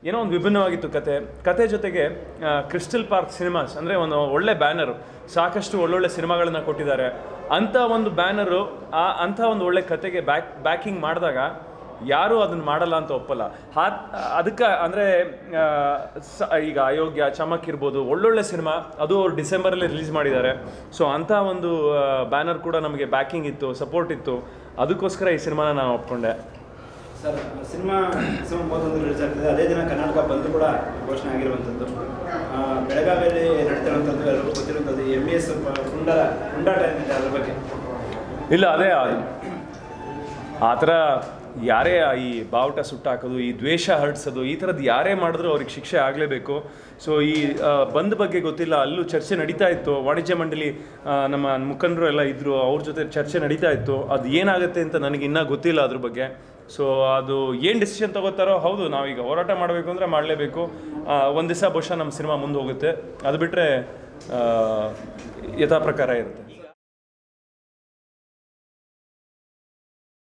ಏನೋ ಒಂದು ವಿಭಿನ್ನವಾಗಿತ್ತು ಕತೆ ಕತೆ ಜೊತೆಗೆ ಕ್ರಿಸ್ಟಲ್ ಪಾರ್ಕ್ ಸಿನಿಮಾಸ್ ಅಂದರೆ ಒಂದು ಒಳ್ಳೆ ಬ್ಯಾನರು ಸಾಕಷ್ಟು ಒಳ್ಳೊಳ್ಳೆ ಸಿನಿಮಾಗಳನ್ನ ಕೊಟ್ಟಿದ್ದಾರೆ ಅಂಥ ಒಂದು ಬ್ಯಾನರು ಆ ಅಂಥ ಒಂದು ಒಳ್ಳೆ ಕತೆಗೆ ಬ್ಯಾಕ್ ಬ್ಯಾಕಿಂಗ್ ಮಾಡಿದಾಗ ಯಾರೂ ಅದನ್ನು ಮಾಡಲ್ಲ ಅಂತ ಒಪ್ಪಲ್ಲ ಹಾ ಅದಕ್ಕೆ ಅಂದರೆ ಈಗ ಅಯೋಗ್ಯ ಚಮಕ್ ಇರ್ಬೋದು ಒಳ್ಳೊಳ್ಳೆ ಸಿನಿಮಾ ಅದು ಅವ್ರು ಡಿಸೆಂಬರಲ್ಲಿ ರಿಲೀಸ್ ಮಾಡಿದ್ದಾರೆ ಸೊ ಅಂಥ ಒಂದು ಬ್ಯಾನರ್ ಕೂಡ ನಮಗೆ ಬ್ಯಾಕಿಂಗ್ ಇತ್ತು ಸಪೋರ್ಟ್ ಇತ್ತು ಅದಕ್ಕೋಸ್ಕರ ಈ ಸಿನಿಮಾನ ನಾನು ಒಪ್ಕೊಂಡೆ ಸರ್ ಸಿನಿಮಾ ಡಿಸೆಂಬರ್ ಮೂವತ್ತೊಂದು ರಿಲೀಸ್ ಆಗ್ತದೆ ಅದೇ ದಿನ ಕರ್ನಾಟಕ ಬಂದು ಕೂಡ ಘೋಷಣೆ ಆಗಿರುವಂಥದ್ದು ಆ, ಬೆಳಗಾವಿಯಲ್ಲಿ ನಡೀತಿರುವಂಥದ್ದು ಎಲ್ಲರಿಗೂ ಗೊತ್ತಿರುವಂಥದ್ದು ಎಮ್ ಎಸ್ ಪುಂಡರ ಪುಂಡಾಟ ಏನಿದೆ ಅದ್ರ ಬಗ್ಗೆ ಇಲ್ಲ ಅದೇ ಆ- ಆ ಥರ ಯಾರೇ ಈ ಬಾವುಟ ಸುಟ್ಟಾಕೋದು ಈ ದ್ವೇಷ ಹರಡ್ಸೋದು ಈ ಥರದ್ದು ಯಾರೇ ಮಾಡಿದ್ರು ಅವ್ರಿಗೆ ಶಿಕ್ಷೆ ಆಗಲೇಬೇಕು ಸೊ ಈ ಆ, ಬಂದ್ ಬಗ್ಗೆ ಗೊತ್ತಿಲ್ಲ ಅಲ್ಲೂ ಚರ್ಚೆ ನಡೀತಾ ಇತ್ತು ವಾಣಿಜ್ಯ ಮಂಡಳಿ ಆ, ನಮ್ಮ ಮುಖಂಡರು ಎಲ್ಲ ಇದ್ದರು ಅವ್ರ ಜೊತೆ ಚರ್ಚೆ ನಡೀತಾ ಇತ್ತು ಅದು ಏನಾಗುತ್ತೆ ಅಂತ ನನಗೆ ಇನ್ನೂ ಗೊತ್ತಿಲ್ಲ ಅದ್ರ ಬಗ್ಗೆ ಸೊ ಅದು ಏನು ಡಿಸಿಷನ್ ತಗೋತಾರೋ ಹೌದು ನಾವೀಗ ಹೋರಾಟ ಮಾಡಬೇಕು ಅಂದರೆ ಮಾಡಲೇಬೇಕು ಒಂದು ದಿವಸ ಬಹುಶಃ ನಮ್ಮ ಸಿನಿಮಾ ಮುಂದೆ ಹೋಗುತ್ತೆ ಅದು ಬಿಟ್ಟರೆ ಯಥಾ ಪ್ರಕಾರ ಇರುತ್ತೆ